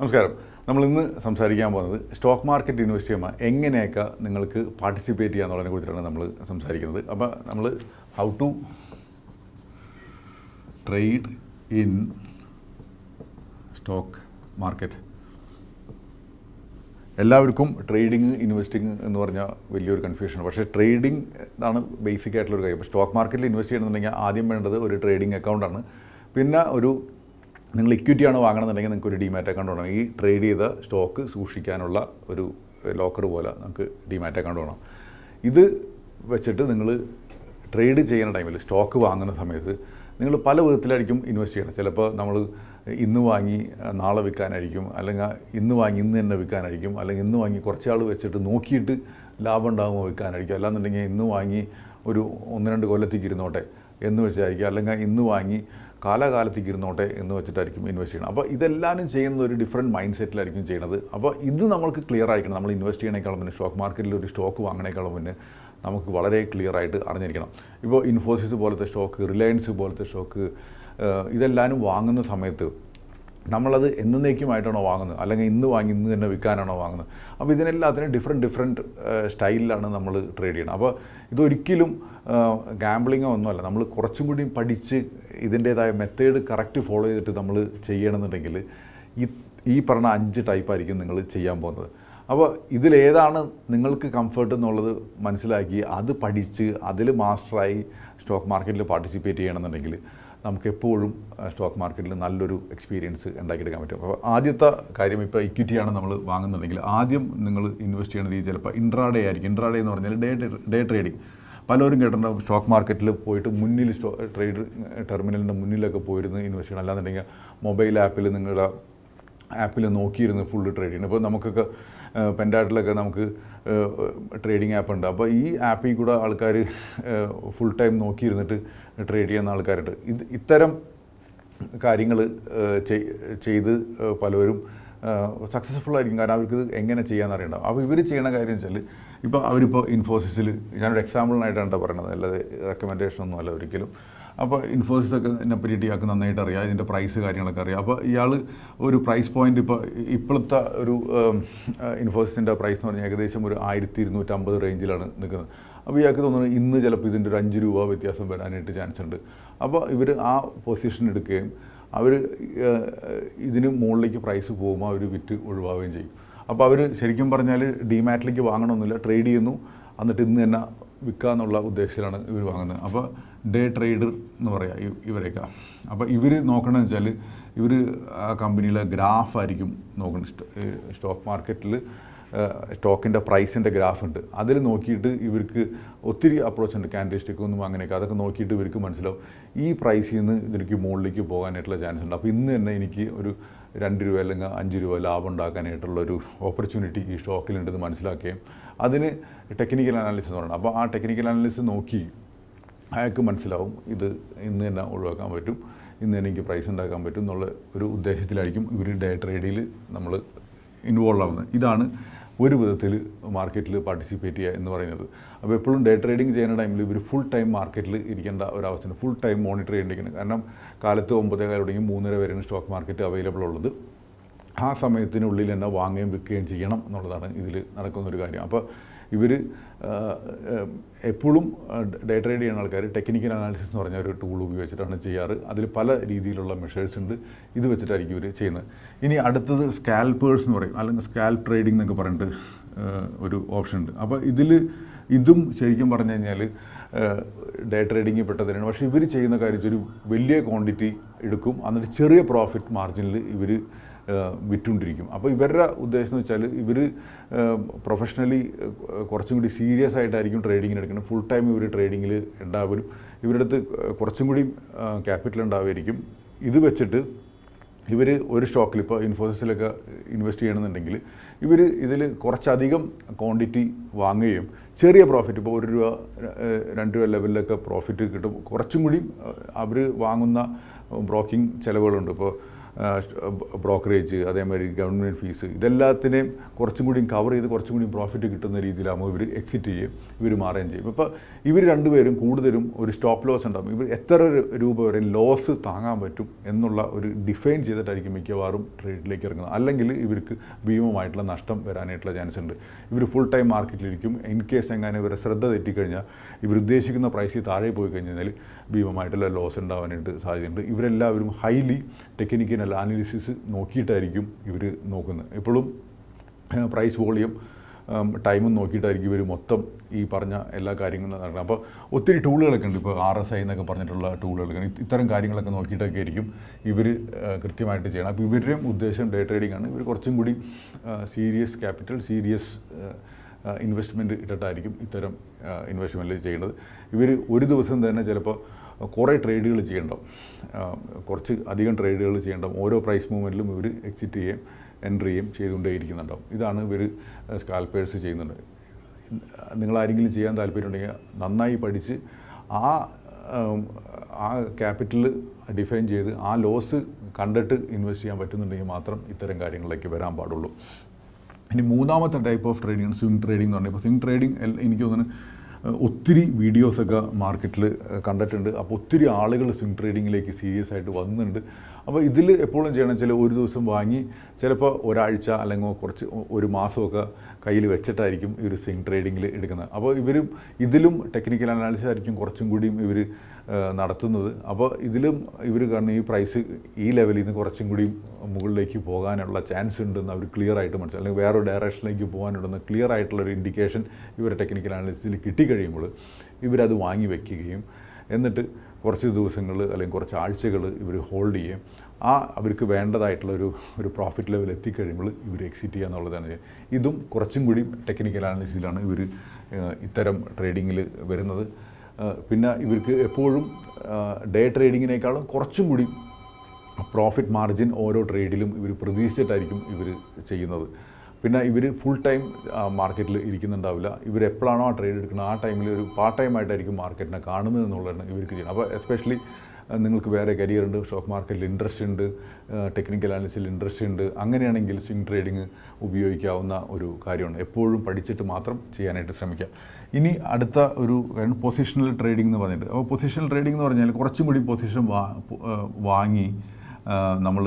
നമസ്കാരം നമ്മൾ ഇന്ന് സംസാരിക്കാൻ പോകുന്നത് സ്റ്റോക്ക് മാർക്കറ്റ് ഇൻവെസ്റ്റ് ചെയ്യുമ്പോൾ എങ്ങനെയൊക്കെ നിങ്ങൾക്ക് പാർട്ടിസിപ്പേറ്റ് ചെയ്യാന്നുള്ളതിനെ കുറിച്ചിട്ടാണ് നമ്മൾ സംസാരിക്കുന്നത് അപ്പോൾ നമ്മൾ how to trade in stock market എല്ലാവർക്കും ട്രേഡിങ് ഇൻവെസ്റ്റിംഗ് എന്ന് പറഞ്ഞാൽ വലിയൊരു കൺഫ്യൂഷനാണ് പക്ഷേ ട്രേഡിംഗ് ആണ് ബേസിക് ആയിട്ടുള്ളൊരു കാര്യം ഇപ്പോൾ സ്റ്റോക്ക് മാർക്കറ്റിൽ ഇൻവെസ്റ്റ് ചെയ്യണമെന്നുണ്ടെങ്കിൽ ആദ്യം വേണ്ടത് ഒരു ട്രേഡിംഗ് അക്കൗണ്ടാണ് പിന്നെ ഒരു നിങ്ങൾ ഇക്വിറ്റിയാണ് വാങ്ങണമെന്നുണ്ടെങ്കിൽ നിങ്ങൾക്ക് ഒരു ഡിമാറ്റ് അക്കൗണ്ട് വേണം ഈ ട്രേഡ് ചെയ്ത സ്റ്റോക്ക് സൂക്ഷിക്കാനുള്ള ഒരു ലോക്കർ പോലെ നമുക്ക് ഡിമാറ്റ് അക്കൗണ്ട് വേണം ഇത് വെച്ചിട്ട് നിങ്ങൾ ട്രേഡ് ചെയ്യുന്ന ടൈമിൽ സ്റ്റോക്ക് വാങ്ങുന്ന സമയത്ത് നിങ്ങൾ പല വിധത്തിലായിരിക്കും ഇൻവെസ്റ്റ് ചെയ്യണം ചിലപ്പോൾ നമ്മൾ ഇന്ന് വാങ്ങി അഹ്, നാളെ വിൽക്കാനായിരിക്കും അല്ലെങ്കിൽ ഇന്ന് വാങ്ങി ഇന്ന് തന്നെ വിൽക്കാനായിരിക്കും അല്ലെങ്കിൽ ഇന്ന് വാങ്ങി കുറച്ചാൾ വെച്ചിട്ട് നോക്കിയിട്ട് ലാഭം ഉണ്ടാകുമ്പോൾ വിൽക്കാനായിരിക്കും അല്ലാന്നുണ്ടെങ്കിൽ ഇന്ന് വാങ്ങി ഒരു ഒന്ന് രണ്ട് കൊല്ലത്തേക്ക് ഇരുന്നോട്ടെ എന്ന് വെച്ചായിരിക്കും അല്ലെങ്കിൽ ഇന്ന് വാങ്ങി കാലാകാലത്തേക്ക് ഇരുന്നോട്ടെ എന്ന് വെച്ചിട്ടായിരിക്കും ഇൻവെസ്റ്റ് ചെയ്യണം അപ്പോൾ ഇതെല്ലാവരും ചെയ്യുന്ന ഒരു ഡിഫറെൻറ്റ് മൈൻഡ് സെറ്റിലായിരിക്കും ചെയ്യുന്നത് അപ്പോൾ ഇത് നമ്മൾക്ക് ക്ലിയർ ആയിരിക്കണം നമ്മൾ ഇൻവെസ്റ്റ് ചെയ്യണേക്കാളും മുന്നേ സ്റ്റോക്ക് മാർക്കറ്റിൽ ഒരു സ്റ്റോക്ക് വാങ്ങണേക്കാളും മുന്നേ നമുക്ക് വളരെ ക്ലിയർ ആയിട്ട് അറിഞ്ഞിരിക്കണം ഇപ്പോൾ ഇൻഫോസിസ് പോലത്തെ സ്റ്റോക്ക് റിലയൻസ് പോലത്തെ സ്റ്റോക്ക് ഇതെല്ലാവരും വാങ്ങുന്ന സമയത്ത് നമ്മളത് എന്നേക്കുമായിട്ടാണോ വാങ്ങുന്നത് അല്ലെങ്കിൽ ഇന്ന് വാങ്ങി ഇന്ന് തന്നെ വിൽക്കാനാണോ വാങ്ങുന്നത് അപ്പോൾ ഇതിനെല്ലാത്തിനും ഡിഫറെൻറ്റ് ഡിഫറെൻറ്റ് സ്റ്റൈലിലാണ് നമ്മൾ ട്രേഡ് ചെയ്യണം അപ്പോൾ ഇതൊരിക്കലും ഗാംബ്ലിങ്ങോ ഒന്നുമല്ല നമ്മൾ കുറച്ചും കൂടി പഠിച്ച് ഇതിൻ്റേതായ മെത്തേഡ് കറക്റ്റ് ഫോളോ ചെയ്തിട്ട് നമ്മൾ ചെയ്യണമെന്നുണ്ടെങ്കിൽ ഈ ഈ പറഞ്ഞ അഞ്ച് ടൈപ്പായിരിക്കും നിങ്ങൾ ചെയ്യാൻ പോകുന്നത് അപ്പോൾ ഇതിലേതാണ് നിങ്ങൾക്ക് കംഫർട്ട് എന്നുള്ളത് മനസ്സിലാക്കി അത് പഠിച്ച് അതിൽ മാസ്റ്ററായി സ്റ്റോക്ക് മാർക്കറ്റിൽ പാർട്ടിസിപ്പേറ്റ് ചെയ്യണമെന്നുണ്ടെങ്കിൽ നമുക്ക് എപ്പോഴും സ്റ്റോക്ക് മാർക്കറ്റിൽ നല്ലൊരു എക്സ്പീരിയൻസ് ഉണ്ടാക്കിയെടുക്കാൻ പറ്റും അപ്പോൾ ആദ്യത്തെ കാര്യം ഇപ്പോൾ ഇക്വിറ്റിയാണ് നമ്മൾ വാങ്ങുന്നുണ്ടെങ്കിൽ ആദ്യം നിങ്ങൾ ഇൻവെസ്റ്റ് ചെയ്യുന്ന രീതി ചിലപ്പോൾ ഇൻട്രാഡേ ആയിരിക്കും ഇൻട്രാഡേ എന്ന് പറഞ്ഞാൽ ഡേ ഡേ ട്രേഡിംഗ് പലരും കേട്ടിട്ടുണ്ടാവും സ്റ്റോക്ക് മാർക്കറ്റിൽ പോയിട്ട് മുന്നിൽ സ്റ്റോ ട്രേഡ് ടെർമിനലിൻ്റെ മുന്നിലൊക്കെ പോയിരുന്ന് ഇൻവെസ്റ്റ് ചെയ്യണം അല്ലാന്നുണ്ടെങ്കിൽ മൊബൈൽ ആപ്പിൽ നിങ്ങളുടെ ആപ്പിൽ നോക്കിയിരുന്ന് ഫുള്ള് ട്രേഡ് ചെയ്യണം ഇപ്പോൾ നമുക്കൊക്കെ പെൻഡാട്ടിലൊക്കെ നമുക്ക് ട്രേഡിംഗ് ആപ്പ് ഉണ്ട് അപ്പോൾ ഈ ആപ്പിൽ കൂടെ ആൾക്കാർ ഫുൾ ടൈം നോക്കിയിരുന്നിട്ട് ട്രേഡ് ചെയ്യുന്ന ആൾക്കാരുണ്ട് ഇത് ഇത്തരം കാര്യങ്ങൾ ചെയ്ത് ഏഹ്, പലവരും സക്സസ്ഫുൾ ആയിരിക്കും കാരണം അവർക്ക് ഇത് എങ്ങനെ ചെയ്യാമെന്ന് അറിയണ്ടാവും അപ്പോൾ ഇവർ ചെയ്യണ കാര്യം വെച്ചാൽ ഇപ്പോൾ അവരിപ്പോൾ ഇൻഫോസിസിൽ ഞാനൊരു എക്സാമ്പിളിനായിട്ടാണ് കേട്ടോ പറയണത് അല്ലാതെ റെക്കമെൻഡേഷൻ ഒന്നും അല്ല ഒരിക്കലും അപ്പോൾ ഇൻഫോസിസ് ഒക്കെ ഇതിനെ പറ്റി ഇയാൾക്ക് നന്നായിട്ട് അറിയാം ഇതിൻ്റെ പ്രൈസ് കാര്യങ്ങളൊക്കെ അറിയാം അപ്പോൾ ഇയാൾ ഒരു പ്രൈസ് പോയിന്റ് ഇപ്പോൾ ഇപ്പോഴത്തെ ഒരു ഇൻഫോസിസിൻ്റെ പ്രൈസ് എന്ന് പറഞ്ഞാൽ ഏകദേശം ഒരു ആയിരത്തി ഇരുന്നൂറ്റമ്പത് റേഞ്ചിലാണ് നിൽക്കുന്നത് അപ്പോൾ ഇയാൾക്ക് തോന്നുന്നു ഇന്ന് ചിലപ്പോൾ ഇതിൻ്റെ ഒരു അഞ്ച് രൂപ വ്യത്യാസം വരാനായിട്ട് ചാൻസ് ഉണ്ട് അപ്പോൾ ഇവർ ആ പൊസിഷൻ എടുക്കുകയും അവർ ഇതിന് മുകളിലേക്ക് പ്രൈസ് പോകുമ്പോൾ അവർ വിറ്റ് ഒഴിവാവുകയും ചെയ്യും അപ്പോൾ അവർ ശരിക്കും പറഞ്ഞാൽ ഡിമാറ്റിലേക്ക് വാങ്ങണമെന്നില്ല ട്രേഡ് ചെയ്യുന്നു എന്നിട്ട് ഇന്ന് തന്നെ വിൽക്കുക എന്നുള്ള ഉദ്ദേശത്തിലാണ് ഇവർ വാങ്ങുന്നത് അപ്പോൾ ഡേ ട്രേഡർ എന്ന് പറയാം ഇ- ഇവരെയൊക്കെ അപ്പോൾ ഇവർ നോക്കണമെന്ന് വെച്ചാൽ ഇവർ ആ കമ്പനിയിലെ ഗ്രാഫായിരിക്കും നോക്കുന്നത് സ്റ്റോ- ഏഹ് സ്റ്റോക്ക് മാർക്കറ്റിൽ സ്റ്റോക്കിൻ്റെ പ്രൈസിൻ്റെ ഗ്രാഫ് ഉണ്ട് അതിൽ നോക്കിയിട്ട് ഇവർക്ക് ഒത്തിരി അപ്രോച്ച് ഉണ്ട് ക്യാൻഡിൽ സ്റ്റിക്കൊന്നും അങ്ങനെയൊക്കെ അതൊക്കെ നോക്കിയിട്ട് ഇവർക്ക് മനസ്സിലാവും ഈ പ്രൈസിൽ നിന്ന് ഇതിലേക്ക് മുകളിലേക്ക് പോകാനായിട്ടുള്ള ചാൻസ് ഉണ്ട് അപ്പോൾ ഇന്ന് തന്നെ എനിക്ക് ഒരു രണ്ട് രൂപ അല്ലെങ്കിൽ അഞ്ച് രൂപ ലാഭം ഉണ്ടാക്കാനായിട്ടുള്ള ഒരു ഓപ്പർച്യൂണിറ്റി ഈ സ്റ്റോക്കിലുണ്ടെന്ന് മനസ്സിലാക്കുകയും അതിന് ടെക്നിക്കൽ അനാലിസിസ് എന്ന് പറയുന്നത് അപ്പോൾ ആ ടെക്നിക്കൽ അനാലിസിസ് നോക്കി അയാൾക്ക് മനസ്സിലാവും ഇത് ഇന്ന് തന്നെ ഒഴിവാക്കാൻ പറ്റും ഇന്ന് തന്നെ എനിക്ക് പ്രൈസ് ഉണ്ടാക്കാൻ പറ്റും എന്നുള്ള ഒരു ഉദ്ദേശത്തിലായിരിക്കും ഇവർ ഡേ ട്രേഡിൽ നമ്മൾ ഇൻവോൾവ് ആവുന്നത് ഇതാണ് ഒരു വിധത്തിൽ മാർക്കറ്റിൽ പാർട്ടിസിപ്പേറ്റ് ചെയ്യുക എന്ന് പറയുന്നത് അപ്പോൾ എപ്പോഴും ഡേ ട്രേഡിംഗ് ചെയ്യുന്ന ടൈമിൽ ഇവർ ഫുൾ ടൈം മാർക്കറ്റിൽ ഇരിക്കേണ്ട ഒരവസ്ഥയാണ് ഫുൾ ടൈം മോണിറ്റർ ചെയ്യേണ്ടിരിക്കുന്നത് കാരണം കാലത്ത് ഒമ്പതേകാൽ തുടങ്ങി മൂന്നര വരെയാണ് സ്റ്റോക്ക് മാർക്കറ്റ് അവൈലബിൾ ഉള്ളത് ആ സമയത്തിനുള്ളിൽ തന്നെ വാങ്ങുകയും വിൽക്കുകയും ചെയ്യണം എന്നുള്ളതാണ് ഇതിൽ നടക്കുന്നൊരു കാര്യം അപ്പോൾ ഇവർ എപ്പോഴും ഡേ ട്രേഡ് ചെയ്യുന്ന ആൾക്കാർ ടെക്നിക്കൽ അനാലിസിസ് എന്ന് പറഞ്ഞ ഒരു ടൂൾ ഉപയോഗിച്ചിട്ടാണ് ചെയ്യാറ് അതിൽ പല രീതിയിലുള്ള മെഷേഴ്സ് ഉണ്ട് ഇത് വെച്ചിട്ടായിരിക്കും ഇവർ ചെയ്യുന്നത് ഇനി അടുത്തത് സ്കാൽപ്പേഴ്സ് എന്ന് പറയും അല്ലെങ്കിൽ സ്കാൽപ്പ് ട്രേഡിംഗ് എന്നൊക്കെ പറഞ്ഞിട്ട് ഏഹ്, ഒരു ഓപ്ഷൻ ഉണ്ട് അപ്പോൾ ഇതിൽ ഇതും ശരിക്കും പറഞ്ഞു കഴിഞ്ഞാൽ ഡേ ട്രേഡിങ്ങിൽ പെട്ടതിനാണ് പക്ഷേ ഇവർ ചെയ്യുന്ന കാര്യം വെച്ചാൽ ഒരു വലിയ ക്വാണ്ടിറ്റി എടുക്കും എന്നിട്ട് ചെറിയ പ്രോഫിറ്റ് മാർജിനിൽ ഇവർ വിറ്റുകൊണ്ടിരിക്കും അപ്പോൾ ഇവരുടെ ഉദ്ദേശം എന്ന് വെച്ചാൽ ഇവർ പ്രൊഫഷണലി കുറച്ചും കൂടി സീരിയസ് ആയിട്ടായിരിക്കും ട്രേഡിങ്ങിന് എടുക്കുന്നത് ഫുൾ ടൈം ഇവർ ട്രേഡിങ്ങിൽ ഉണ്ടാവരും ഇവരുടെ അടുത്ത് കുറച്ചും കൂടി ക്യാപിറ്റൽ ഉണ്ടാവുമായിരിക്കും ഇത് വെച്ചിട്ട് ഇവർ ഒരു സ്റ്റോക്കിൽ ഇപ്പോൾ ഇൻഫോസിസിലൊക്കെ ഇൻവെസ്റ്റ് ചെയ്യണമെന്നുണ്ടെങ്കിൽ ഇവർ ഇതിൽ കുറച്ചധികം ക്വാണ്ടിറ്റി വാങ്ങുകയും ചെറിയ പ്രോഫിറ്റ് ഇപ്പോൾ ഒരു രൂപ ഏഹ്, രണ്ട് രൂപ ലെവലിലൊക്കെ പ്രോഫിറ്റ് കിട്ടും കുറച്ചും കൂടി അവർ വാങ്ങുന്ന ബ്രോക്കിംഗ് ചിലവുകളുണ്ട് ഇപ്പോൾ ബ്രോക്കറേജ് അതേമാതിരി ഗവൺമെൻറ് ഫീസ് ഇതെല്ലാത്തിനെയും കുറച്ചും കൂടി കവർ ചെയ്ത് കുറച്ചും കൂടി പ്രോഫിറ്റ് കിട്ടുന്ന രീതിയിലാകുമ്പോൾ ഇവർ എക്സിറ്റ് ചെയ്യും ഇവർ മാറുകയും ചെയ്യും ഇപ്പോൾ ഇവർ രണ്ടുപേരും കൂടുതലും ഒരു സ്റ്റോപ്പ് ലോസ് ഉണ്ടാകും ഇവർ എത്ര രൂപ വരെ ലോസ് താങ്ങാൻ പറ്റും എന്നുള്ള ഒരു ഡിഫൈൻ ചെയ്തിട്ടായിരിക്കും മിക്കവാറും ട്രേഡിലേക്ക് ഇറങ്ങുന്നത് അല്ലെങ്കിൽ ഇവർക്ക് ഭീമമായിട്ടുള്ള നഷ്ടം വരാനായിട്ടുള്ള ചാൻസ് ഉണ്ട് ഇവർ ഫുൾ ടൈം മാർക്കറ്റിലിരിക്കും ഇൻ കേസ് എങ്ങനെ ഇവരെ ശ്രദ്ധ തെറ്റിക്കഴിഞ്ഞാൽ ഇവർ ഉദ്ദേശിക്കുന്ന പ്രൈസിൽ താഴെ പോയി കഴിഞ്ഞാൽ ഭീമമായിട്ടുള്ള ലോസ് ഉണ്ടാവാനായിട്ട് സാധ്യതയുണ്ട് ഇവരെല്ലാവരും ഹൈലി ടെക്നിക്കൽ അനാലിസിസ് നോക്കിയിട്ടായിരിക്കും ഇവർ നോക്കുന്നത് എപ്പോഴും പ്രൈസ് വോളിയം ടൈമും നോക്കിയിട്ടായിരിക്കും ഇവർ മൊത്തം ഈ പറഞ്ഞ എല്ലാ കാര്യങ്ങളും നടക്കുന്നത് അപ്പോൾ ഒത്തിരി ടൂളുകളൊക്കെ ഉണ്ട് ഇപ്പോൾ ആർ എസ് ഐ എന്നൊക്കെ പറഞ്ഞിട്ടുള്ള ടൂളുകളൊക്കെ ഉണ്ട്. ഇത്തരം കാര്യങ്ങളൊക്കെ നോക്കിയിട്ടൊക്കെ ആയിരിക്കും ഇവർ കൃത്യമായിട്ട് ചെയ്യണം അപ്പോൾ ഇവരുടെയും ഉദ്ദേശം ഡേ ട്രേഡിംഗ് ആണ് ഇവർ കുറച്ചും കൂടി സീരിയസ് ക്യാപിറ്റൽ സീരിയസ് ഇൻവെസ്റ്റ്മെൻറ്റ് ഇട്ടിട്ടായിരിക്കും ഇത്തരം ഇൻവെസ്റ്റ്മെൻറ്റ് ചെയ്യുന്നത് ഇവർ ഒരു ദിവസം തന്നെ ചിലപ്പോൾ കുറേ ട്രേഡുകൾ ചെയ്യണ്ടാവും ആ, കുറച്ച് അധികം ട്രേഡുകൾ ചെയ്യണ്ടാവും ഓരോ പ്രൈസ് മൂവ്മെൻറ്റിലും ഇവർ എക്സിറ്റ് ചെയ്യുകയും എൻട്രി ചെയ്യുകയും ചെയ്തുകൊണ്ടേയിരിക്കുന്നുണ്ടാവും ഇതാണ് ഇവർ സ്കാൽപ്പേഴ്സ് ചെയ്യുന്നുണ്ട് നിങ്ങൾ ആരെങ്കിലും ചെയ്യാൻ താല്പര്യമുണ്ടെങ്കിൽ നന്നായി പഠിച്ച് ആ ഉം, ആ ക്യാപിറ്റൽ ഡിഫൈൻ ചെയ്ത് ആ ലോസ് കണ്ടിട്ട് ഇൻവെസ്റ്റ് ചെയ്യാൻ പറ്റുന്നുണ്ടെങ്കിൽ മാത്രം ഇത്തരം കാര്യങ്ങളിലേക്ക് വരാൻ പാടുള്ളൂ ഇനി മൂന്നാമത്തെ ടൈപ്പ് ഓഫ് ട്രേഡിംഗ് ആണ് സ്വിംഗ് ട്രേഡിംഗ് എന്ന് പറഞ്ഞാൽ ഇപ്പോൾ സ്വിംഗ് ട്രേഡിംഗ് എനിക്ക് തോന്നുന്നു ഏഹ്, ഒത്തിരി വീഡിയോസൊക്കെ മാർക്കറ്റിൽ കണ്ടിട്ടുണ്ട് അപ്പോൾ ഒത്തിരി ആളുകൾ സ്വിംഗ് ട്രേഡിങ്ങിലേക്ക് സീരിയസ് ആയിട്ട് വന്നിട്ടുണ്ട് അപ്പോൾ ഇതിൽ എപ്പോഴും ചെയ്യണം വെച്ചാൽ ഒരു ദിവസം വാങ്ങി ചിലപ്പോൾ ഒരാഴ്ച അല്ലെങ്കിൽ കുറച്ച് ഒരു മാസമൊക്കെ കയ്യിൽ വെച്ചിട്ടായിരിക്കും ഈ ഒരു സ്വിംഗ് ട്രേഡിങ്ങിൽ എടുക്കുന്നത് അപ്പോൾ ഇവരും ഇതിലും ടെക്നിക്കൽ അനാലിസിസ് ആയിരിക്കും കുറച്ചും കൂടിയും ഇവർ നടത്തുന്നത് അപ്പോൾ ഇതിലും ഇവർ കാരണം ഈ പ്രൈസ് ഈ ലെവലിൽ നിന്ന് കുറച്ചും കൂടി മുകളിലേക്ക് പോകാനുള്ള ചാൻസ് ഉണ്ടെന്ന് അവർ ക്ലിയർ ആയിട്ട് മനസ്സിലാക്കി അല്ലെങ്കിൽ വേറൊരു ഡയറക്ഷനിലേക്ക് പോകാനുണ്ടെന്ന് ക്ലിയർ ആയിട്ടുള്ള ഒരു ഇൻഡിക്കേഷൻ ഇവരുടെ ടെക്നിക്കൽ അനാലിസിസിൽ കിട്ടിക്കഴിയുമ്പോൾ ഇവരത് വാങ്ങി വയ്ക്കുകയും എന്നിട്ട് കുറച്ച് ദിവസങ്ങൾ അല്ലെങ്കിൽ കുറച്ച് ആഴ്ചകൾ ഇവർ ഹോൾഡ് ചെയ്യും ആ അവർക്ക് വേണ്ടതായിട്ടുള്ള ഒരു ഒരു പ്രോഫിറ്റ് ലെവൽ എത്തിക്കഴിയുമ്പോൾ ഇവർ എക്സിറ്റ് ചെയ്യുക എന്നുള്ളതാണ് ഇതും കുറച്ചും കൂടി ടെക്നിക്കൽ അനാലിസിസിലാണ് ഇവർ ഇത്തരം ട്രേഡിങ്ങിൽ വരുന്നത് ആ, പിന്നെ ഇവർക്ക് എപ്പോഴും ഡേ ട്രേഡിങ്ങിനേക്കാളും കുറച്ചും കൂടി പ്രോഫിറ്റ് മാർജിൻ ഓരോ ട്രേഡിലും ഇവർ പ്രതീക്ഷിച്ചിട്ടായിരിക്കും ഇവർ ചെയ്യുന്നത് പിന്നെ ഇവർ ഫുൾ ടൈം മാർക്കറ്റിൽ ഇരിക്കുന്നുണ്ടാവില്ല ഇവർ എപ്പോഴാണോ ആ ട്രേഡ് എടുക്കുന്നത് ആ ടൈമിൽ ഒരു പാർട്ട് ടൈം ആയിട്ടായിരിക്കും മാർക്കറ്റിനെ കാണുന്നത് എന്നുള്ളതാണ് ഇവർക്ക് ചെയ്യുന്നത് അപ്പോൾ എസ്പെഷ്യലി നിങ്ങൾക്ക് വേറെ കരിയർ ഉണ്ട് സ്റ്റോക്ക് മാർക്കറ്റിൽ ഇൻട്രസ്റ്റ് ഉണ്ട് ടെക്നിക്കൽ അനാലിസിൽ ഇൻട്രസ്റ്റ് ഉണ്ട് അങ്ങനെയാണെങ്കിൽ സ്വിംഗ് ട്രേഡിങ് ഉപയോഗിക്കാവുന്ന ഒരു കാര്യമാണ് എപ്പോഴും പഠിച്ചിട്ട് മാത്രം ചെയ്യാനായിട്ട് ശ്രമിക്കുക ഇനി അടുത്ത ഒരു കാര്യം പൊസിഷണൽ ട്രേഡിംഗ് എന്ന് പറഞ്ഞിട്ട് അപ്പോൾ പൊസിഷണൽ ട്രേഡിംഗ് എന്ന് പറഞ്ഞാൽ കുറച്ചും കൂടി പൊസിഷൻ വാ ഏഹ് വാങ്ങി നമ്മൾ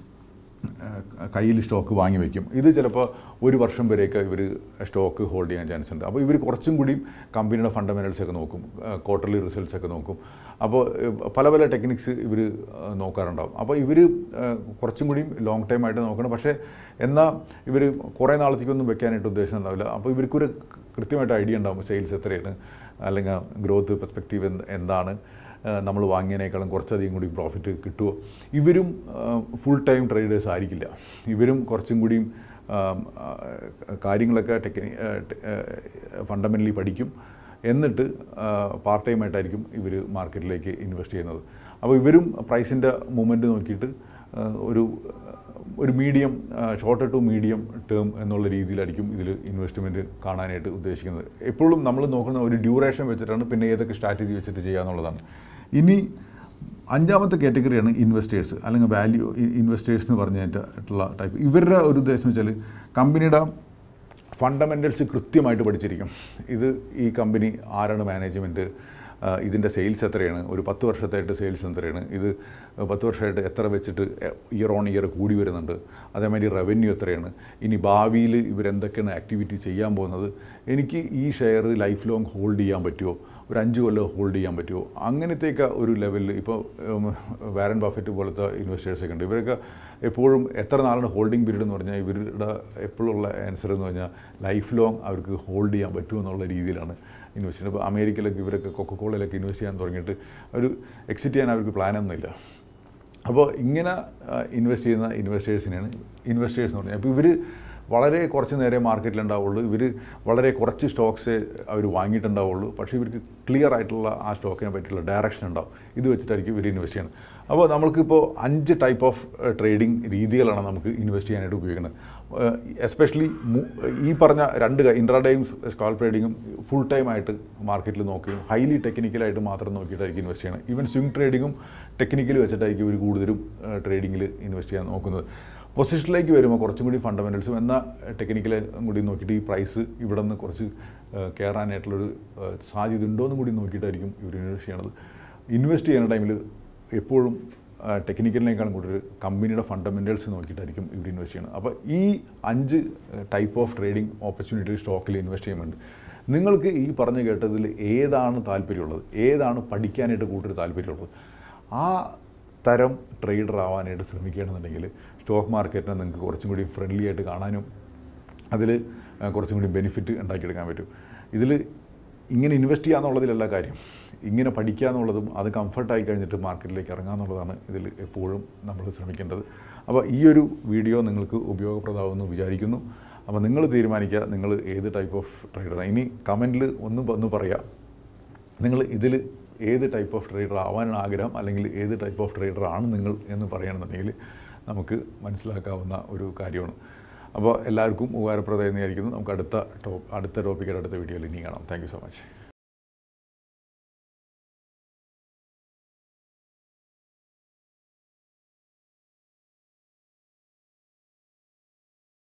കയ്യിൽ സ്റ്റോക്ക് വാങ്ങി വയ്ക്കും ഇത് ചിലപ്പോൾ ഒരു വർഷം വരെയൊക്കെ ഇവർ സ്റ്റോക്ക് ഹോൾഡ് ചെയ്യാൻ ചാൻസ് ഉണ്ട് അപ്പോൾ ഇവർ കുറച്ചും കൂടി കമ്പനിയുടെ ഫണ്ടമെൻ്റൽസ് ഒക്കെ നോക്കും ക്വാർട്ടർലി റിസൾട്ട്സ് ഒക്കെ നോക്കും അപ്പോൾ ഏഹ്, പല പല ടെക്നിക്സ് ഇവർ നോക്കാറുണ്ടാവും അപ്പോൾ ഇവർ കുറച്ചും കൂടി ലോങ് ടൈം ആയിട്ട് നോക്കണം പക്ഷേ എന്നാൽ ഇവർ കുറേ നാളത്തേക്കൊന്നും വെക്കാനായിട്ട് ഉദ്ദേശം ഉണ്ടാവില്ല അപ്പോൾ ഇവർക്കൊരു കൃത്യമായിട്ട് ഐഡിയ ഉണ്ടാവും സെയിൽസ് എത്രയാണ് അല്ലെങ്കിൽ ഗ്രോത്ത് പെർസ്പെക്റ്റീവ് എന്താണ് നമ്മൾ വാങ്ങിയതിനേക്കാളും കുറച്ചധികം കൂടി പ്രോഫിറ്റ് കിട്ടുമോ ഇവരും ഫുൾ ടൈം ട്രേഡേഴ്സ് ആയിരിക്കില്ല ഇവരും കുറച്ചും കൂടിയും ആ, ആ, കാര്യങ്ങളൊക്കെ ടെക്നി ഫണ്ടമെൻ്റലി പഠിക്കും എന്നിട്ട് പാർട്ട് ടൈം ആയിട്ടായിരിക്കും ഇവർ മാർക്കറ്റിലേക്ക് ഇൻവെസ്റ്റ് ചെയ്യുന്നത് അപ്പോൾ ഇവരും പ്രൈസിൻ്റെ മൂവ്മെൻറ്റ് നോക്കിയിട്ട് ആ, ഒരു ഒരു medium short to medium term എന്നുള്ള രീതിയിലായിരിക്കും ഇതിൽ ഇൻവെസ്റ്റ്മെൻറ്റ് കാണാനായിട്ട് ഉദ്ദേശിക്കുന്നത് എപ്പോഴും നമ്മൾ നോക്കുന്ന ഒരു ഡ്യൂറേഷൻ വെച്ചിട്ടാണ് പിന്നെ ഏതൊക്കെ സ്ട്രാറ്റജി വെച്ചിട്ട് ചെയ്യുക എന്നുള്ളതാണ് ഇനി അഞ്ചാമത്തെ കാറ്റഗറിയാണ് ഇൻവെസ്റ്റേഴ്സ് അല്ലെങ്കിൽ വാല്യൂ ഇൻവെസ്റ്റേഴ്സ് എന്ന് പറഞ്ഞിട്ടുള്ള ടൈപ്പ് ഇവരുടെ ഒരു ഉദ്ദേശം വെച്ചാൽ കമ്പനിയുടെ ഫണ്ടമെൻ്റൽസ് കൃത്യമായിട്ട് പഠിച്ചിരിക്കും ഇത് ഈ കമ്പനി ആരാണ് മാനേജ്മെൻറ്റ് ഇതിൻ്റെ സെയിൽസ് എത്രയാണ് ഒരു പത്ത് വർഷത്തായിട്ട് സെയിൽസ് എത്രയാണ് ഇത് പത്ത് വർഷമായിട്ട് എത്ര വെച്ചിട്ട് ഇയർ ഓൺ ഇയർ കൂടി വരുന്നുണ്ട് അതേമാതിരി റവന്യൂ എത്രയാണ് ഇനി ഭാവിയിൽ ഇവരെന്തൊക്കെയാണ് ആക്ടിവിറ്റി ചെയ്യാൻ പോകുന്നത് എനിക്ക് ഈ ഷെയർ ലൈഫ് ലോങ് ഹോൾഡ് ചെയ്യാൻ പറ്റുമോ ഒരു അഞ്ച് കൊല്ലം ഹോൾഡ് ചെയ്യാൻ പറ്റുമോ അങ്ങനത്തെയൊക്കെ ഒരു ലെവലിൽ ഇപ്പോൾ വാരൻ ബഫറ്റ് പോലത്തെ ഇൻവെസ്റ്റേഴ്സൊക്കെ ഉണ്ട് ഇവരൊക്കെ എപ്പോഴും എത്ര നാളാണ് ഹോൾഡിംഗ് പീരീഡ് എന്ന് പറഞ്ഞാൽ ഇവരുടെ എപ്പോഴുള്ള ആൻസർ എന്ന് പറഞ്ഞാൽ ലൈഫ് ലോങ് അവർക്ക് ഹോൾഡ് ചെയ്യാൻ പറ്റുമോ എന്നുള്ള രീതിയിലാണ് ഇൻവെസ്റ്റ് ചെയ്യുന്നത് ഇപ്പോൾ അമേരിക്കയിലൊക്കെ ഇവരൊക്കെ കൊക്കക്കോളയിലൊക്കെ ഇൻവെസ്റ്റ് ചെയ്യാൻ തുടങ്ങിയിട്ട് ഒരു എക്സിറ്റ് ചെയ്യാൻ അവർക്ക് പ്ലാനൊന്നുമില്ല അപ്പോൾ ഇങ്ങനെ ഇൻവെസ്റ്റ് ചെയ്യുന്ന ഇൻവെസ്റ്റേഴ്സിനെയാണ് ഇൻവെസ്റ്റേഴ്സ് എന്ന് പറഞ്ഞാൽ അപ്പോൾ ഇവർ വളരെ കുറച്ച് നേരെ മാർക്കറ്റിലുണ്ടാവുള്ളൂ ഇവർ വളരെ കുറച്ച് സ്റ്റോക്സ് അവർ വാങ്ങിയിട്ടുണ്ടാവുള്ളൂ പക്ഷേ ഇവർക്ക് ക്ലിയർ ആയിട്ടുള്ള ആ സ്റ്റോക്കിനെ പറ്റിയുള്ള ഡയറക്ഷൻ ഉണ്ടാവും ഇത് വെച്ചിട്ടായിരിക്കും ഇവർ ഇൻവെസ്റ്റ് ചെയ്യുന്നത് അപ്പോൾ നമ്മൾക്കിപ്പോൾ അഞ്ച് ടൈപ്പ് ഓഫ് ട്രേഡിംഗ് രീതികളാണ് നമുക്ക് ഇൻവെസ്റ്റ് ചെയ്യാനായിട്ട് ഉപയോഗിക്കുന്നത് എസ്പെഷ്യലി ഈ പറഞ്ഞ രണ്ട് ഇൻട്രാഡേയും സ്കാൾ ട്രേഡിങ്ങും ഫുൾ ടൈം ആയിട്ട് മാർക്കറ്റിൽ നോക്കുകയും ഹൈലി ടെക്നിക്കലായിട്ട് മാത്രം നോക്കിയിട്ടായിരിക്കും ഇൻവെസ്റ്റ് ചെയ്യണം ഈവൻ സ്വിംഗ് ട്രേഡിങ്ങും ടെക്നിക്കൽ വെച്ചിട്ടായിരിക്കും ഇവർ കൂടുതലും ട്രേഡിങ്ങിൽ ഇൻവെസ്റ്റ് ചെയ്യാൻ നോക്കുന്നത് പൊസിഷനിലേക്ക് വരുമ്പോൾ കുറച്ചും കൂടി ഫണ്ടമെൻറ്റൽസും എന്നാൽ ടെക്നിക്കൽ കൂടി നോക്കിയിട്ട് ഈ പ്രൈസ് ഇവിടെ നിന്ന് കുറച്ച് ഏഹ്, കയറാനായിട്ടുള്ളൊരു ഏഹ്, സാധ്യത ഉണ്ടോ എന്നും കൂടി നോക്കിയിട്ടായിരിക്കും ഇവർ ഇൻവെസ്റ്റ് ചെയ്യണത് ഇൻവെസ്റ്റ് ചെയ്യുന്ന ടൈമിൽ എപ്പോഴും ടെക്നിക്കലിനേക്കാളും കൂടുതൽ കമ്പനിയുടെ ഫണ്ടമെൻറ്റൽസ് നോക്കിയിട്ടായിരിക്കും ഇവർ ഇൻവെസ്റ്റ് ചെയ്യുന്നത് അപ്പോൾ ഈ അഞ്ച് ടൈപ്പ് ഓഫ് ട്രേഡിംഗ് ഓപ്പർച്യൂണിറ്റി സ്റ്റോക്കിൽ ഇൻവെസ്റ്റ് ചെയ്യുന്നുണ്ട് നിങ്ങൾക്ക് ഈ പറഞ്ഞു കേട്ടതിൽ ഏതാണ് താല്പര്യമുള്ളത് ഏതാണ് പഠിക്കാനായിട്ട് കൂടുതൽ താല്പര്യമുള്ളത് ആ തരം ട്രേഡർ ആവാനായിട്ട് ശ്രമിക്കുകയാണെന്നുണ്ടെങ്കിൽ സ്റ്റോക്ക് മാർക്കറ്റിനെ നിങ്ങൾക്ക് കുറച്ചും കൂടി ഫ്രണ്ട്ലി ആയിട്ട് കാണാനും അതിൽ കുറച്ചും കൂടി ബെനിഫിറ്റ് ഉണ്ടാക്കിയെടുക്കാൻ പറ്റും ഇതിൽ ഇങ്ങനെ ഇൻവെസ്റ്റ് ചെയ്യുക എന്നുള്ളതിലല്ല കാര്യം ഇങ്ങനെ പഠിക്കുക എന്നുള്ളതും അത് കംഫർട്ടായി കഴിഞ്ഞിട്ട് മാർക്കറ്റിലേക്ക് ഇറങ്ങുക എന്നുള്ളതാണ് ഇതിൽ എപ്പോഴും നമ്മൾ ശ്രമിക്കേണ്ടത് അപ്പോൾ ഈ ഒരു വീഡിയോ നിങ്ങൾക്ക് ഉപയോഗപ്രദമാകുമെന്ന് വിചാരിക്കുന്നു അപ്പോൾ നിങ്ങൾ തീരുമാനിക്കുക നിങ്ങൾ ഏത് ടൈപ്പ് ഓഫ് ട്രേഡറാണ് ഇനി കമൻറ്റിൽ ഒന്ന് ഒന്ന് പറയുക നിങ്ങൾ ഇതിൽ ഏത് ടൈപ്പ് ഓഫ് ട്രേഡർ ആവാനാണ് ആഗ്രഹം അല്ലെങ്കിൽ ഏത് ടൈപ്പ് ഓഫ് ട്രേഡർ ആണ് നിങ്ങൾ എന്ന് പറയുകയാണെന്നുണ്ടെങ്കിൽ നമുക്ക് മനസ്സിലാക്കാവുന്ന ഒരു കാര്യമാണ് അപ്പോൾ എല്ലാവർക്കും ഉപകാരപ്രദമായി വിചാരിക്കുന്നു നമുക്ക് അടുത്ത ടോപ്പ് അടുത്ത ടോപ്പിക്കായിട്ട് അടുത്ത വീഡിയോയിൽ ഇനി കാണാം താങ്ക് യു സോ മച്ച്